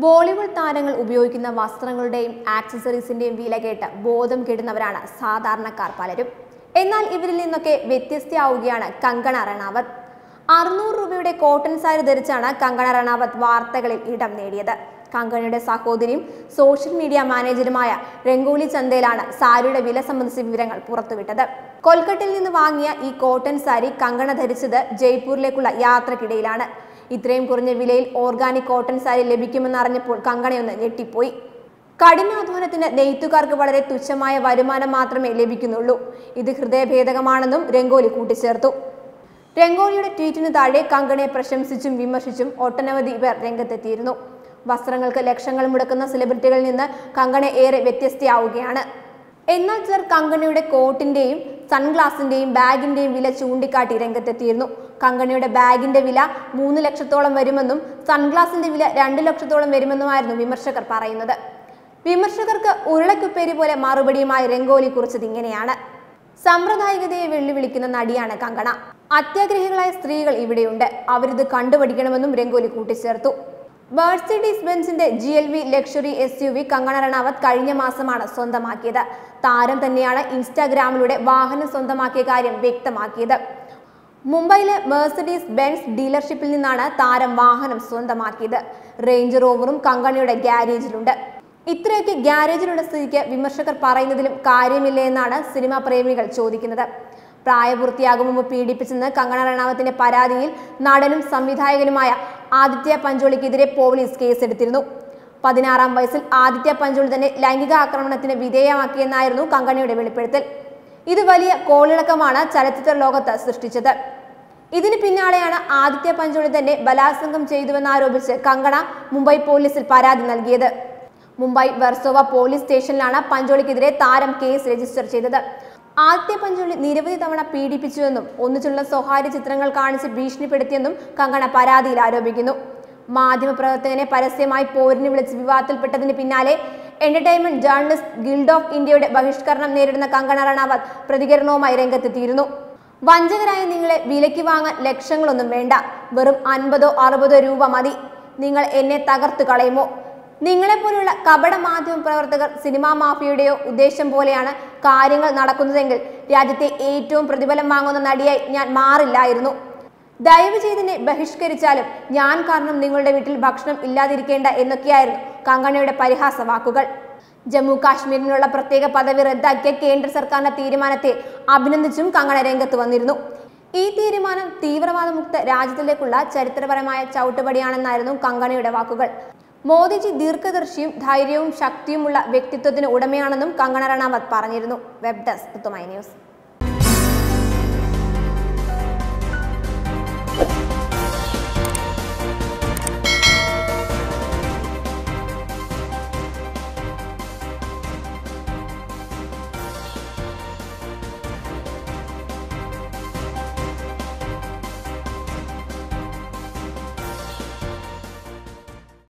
ബോളിവുഡ് താരങ്ങൾ ഉപയോഗിക്കുന്ന വസ്ത്രങ്ങളുടെയും ആക്സസറീസിന്റെയും വില കേട്ട് ബോധം കെടുന്നവരാണ് സാധാരണക്കാർ പലരും എന്നാൽ ഇവരിൽ നിന്നൊക്കെ വ്യത്യസ്തയാവുകയാണ് കങ്കണ റണാവത്ത് അറുന്നൂറ് രൂപയുടെ കോട്ടൺ സാരി ധരിച്ചാണ് കങ്കണ റണാവത്ത് വാർത്തകളിൽ ഇടം നേടിയത് കങ്കണയുടെ സഹോദരിയും സോഷ്യൽ മീഡിയ മാനേജറുമായ രംഗോലി ചന്ദയിലാണ് സാരിയുടെ വില സംബന്ധിച്ച വിവരങ്ങൾ പുറത്തുവിട്ടത് കൊൽക്കട്ടയിൽ നിന്ന് വാങ്ങിയ ഈ കോട്ടൺ സാരി കങ്കണ ധരിച്ചത് ജയ്പൂരിലേക്കുള്ള യാത്രക്കിടയിലാണ് ഇത്രയും കുറഞ്ഞ വിലയിൽ ഓർഗാനിക് കോട്ടൺ സാരി ലഭിക്കുമെന്ന് അറിഞ്ഞപ്പോൾ കങ്കണയൊന്ന് ഞെട്ടിപ്പോയി കഠിനാധ്വാനത്തിന് നെയ്ത്തുകാർക്ക് വളരെ തുച്ഛമായ വരുമാനം മാത്രമേ ലഭിക്കുന്നുള്ളൂ ഇത് ഹൃദയഭേദകമാണെന്നും രംഗോലി കൂട്ടിച്ചേർത്തു രംഗോലിയുടെ ട്വീറ്റിന് താഴെ കങ്കണയെ പ്രശംസിച്ചും വിമർശിച്ചും ഒട്ടനവധി പേർ രംഗത്തെത്തിയിരുന്നു വസ്ത്രങ്ങൾക്ക് ലക്ഷങ്ങൾ മുടക്കുന്ന സെലിബ്രിറ്റികളിൽ നിന്ന് കങ്കണ ഏറെ വ്യത്യസ്തയാവുകയാണ് എന്നാൽ ചിലർ കങ്കണയുടെ കോട്ടിന്റെയും സൺഗ്ലാസിന്റെയും ബാഗിന്റെയും വില ചൂണ്ടിക്കാട്ടി രംഗത്തെത്തിയിരുന്നു കങ്കണയുടെ ബാഗിന്റെ വില മൂന്ന് ലക്ഷത്തോളം വരുമെന്നും സൺഗ്ലാസിന്റെ വില രണ്ട് ലക്ഷത്തോളം വരുമെന്നുമായിരുന്നു വിമർശകർ പറയുന്നത് വിമർശകർക്ക് ഉരുളക്കുപ്പേരി പോലെ മറുപടിയുമായി രംഗോലി കുറിച്ചത് ഇങ്ങനെയാണ് സാമ്പ്രദായികതയെ വെല്ലുവിളിക്കുന്ന നടിയാണ് കങ്കണ അത്യാഗ്രഹികളായ സ്ത്രീകൾ ഇവിടെയുണ്ട് അവരിത് കണ്ടുപഠിക്കണമെന്നും രംഗോലി കൂട്ടിച്ചേർത്തു മെഴ്സിഡീസ് ബെൻസിന്റെ G L V luxury S U V Kangana Ranaut കഴിഞ്ഞ മാസമാണ് സ്വന്തമാക്കിയത് താരം തന്നെയാണ് ഇൻസ്റ്റാഗ്രാമിലൂടെ വാഹനം സ്വന്തമാക്കിയ കാര്യം വ്യക്തമാക്കിയത് മുംബൈയിലെ മെഴ്സിഡീസ് ബെൻസ് ഡീലർഷിപ്പിൽ നിന്നാണ് താരം വാഹനം സ്വന്തമാക്കിയത് റേഞ്ച് റോവറും കങ്കണയുടെ ഗ്യാരേജിലുണ്ട് ഇത്രയൊക്കെ ഗ്യാരേജിലുള്ള സ്ഥിതിക്ക് വിമർശകർ പറയുന്നതിലും കാര്യമില്ല എന്നാണ് സിനിമാ പ്രേമികൾ ചോദിക്കുന്നത് പ്രായപൂർത്തിയാകും മുമ്പ് പീഡിപ്പിച്ചെന്ന് കങ്കണ റണാവത്തിന്റെ പരാതിയിൽ നടനും സംവിധായകനുമായ ആദിത്യ പഞ്ചോളിക്കെതിരെ പോലീസ് കേസെടുത്തിരുന്നു പതിനാറാം വയസ്സിൽ ആദിത്യ പഞ്ചോളി തന്നെ ലൈംഗിക ആക്രമണത്തിന് വിധേയമാക്കിയെന്നായിരുന്നു കങ്കണയുടെ വെളിപ്പെടുത്തൽ ഇത് വലിയ കോളിളക്കമാണ് ചലച്ചിത്ര ലോകത്ത് സൃഷ്ടിച്ചത് ഇതിന് പിന്നാലെയാണ് ആദിത്യ പഞ്ചോളി തന്നെ ബലാത്സംഗം ചെയ്തുവെന്നാരോപിച്ച് കങ്കണ മുംബൈ പോലീസിൽ പരാതി നൽകിയത് മുംബൈ വെർസോവ പോലീസ് സ്റ്റേഷനിലാണ് പഞ്ചോളിക്കെതിരെ താരം കേസ് രജിസ്റ്റർ ചെയ്തത് ആദിത്യ പഞ്ചോളി നിരവധി തവണ പീഡിപ്പിച്ചുവെന്നും ഒന്നിച്ചുള്ള സ്വകാര്യ ചിത്രങ്ങൾ കാണിച്ച് ഭീഷണിപ്പെടുത്തിയെന്നും കങ്കണ പരാതിയിൽ ആരോപിക്കുന്നു മാധ്യമപ്രവർത്തകനെ പരസ്യമായി പോരിന് വിളിച്ച് വിവാദത്തിൽപ്പെട്ടതിന് പിന്നാലെ എന്റർടൈൻമെന്റ് ജേർണലിസ്റ്റ് ഗിൽഡ് ഓഫ് ഇന്ത്യയുടെ ബഹിഷ്കരണം നേരിടുന്ന കങ്കണ റണാവത്ത് പ്രതികരണവുമായി രംഗത്തെത്തിയിരുന്നു വഞ്ചകരായ നിങ്ങളെ വിലയ്ക്ക് വാങ്ങാൻ ലക്ഷങ്ങളൊന്നും വേണ്ട വെറും അൻപതോ അറുപതോ രൂപ മതി നിങ്ങൾ എന്നെ തകർത്തു കളയുമോ നിങ്ങളെപ്പോലുള്ള കപട മാധ്യമ പ്രവർത്തകർ സിനിമാ മാഫിയയുടെയോ ഉദ്ദേശം പോലെയാണ് കാര്യങ്ങൾ നടക്കുന്നതെങ്കിൽ രാജ്യത്തെ ഏറ്റവും പ്രതിഫലം വാങ്ങുന്ന നടിയായി ഞാൻ മാറില്ലായിരുന്നു ദയവ് ചെയ്തിനെ ബഹിഷ്കരിച്ചാലും ഞാൻ കാരണം നിങ്ങളുടെ വീട്ടിൽ ഭക്ഷണം ഇല്ലാതിരിക്കേണ്ട എന്നൊക്കെയായിരുന്നു കങ്കണയുടെ പരിഹാസ വാക്കുകൾ ജമ്മു കാശ്മീരിനുള്ള പ്രത്യേക പദവി റദ്ദാക്കിയ കേന്ദ്ര സർക്കാരിന്റെ തീരുമാനത്തെ അഭിനന്ദിച്ചും കങ്കണ രംഗത്ത് വന്നിരുന്നു ഈ തീരുമാനം തീവ്രവാദമുക്ത രാജ്യത്തിലേക്കുള്ള ചരിത്രപരമായ ചവിട്ടുപടിയാണെന്നായിരുന്നു കങ്കണയുടെ വാക്കുകൾ മോദിജി ദീർഘദർശിയും ധൈര്യവും ശക്തിയുമുള്ള വ്യക്തിത്വത്തിന് ഉടമയാണെന്നും കങ്കണ റണാവത്ത് പറഞ്ഞിരുന്നു വെബ് ഡെസ്ക് തുമൈ ന്യൂസ്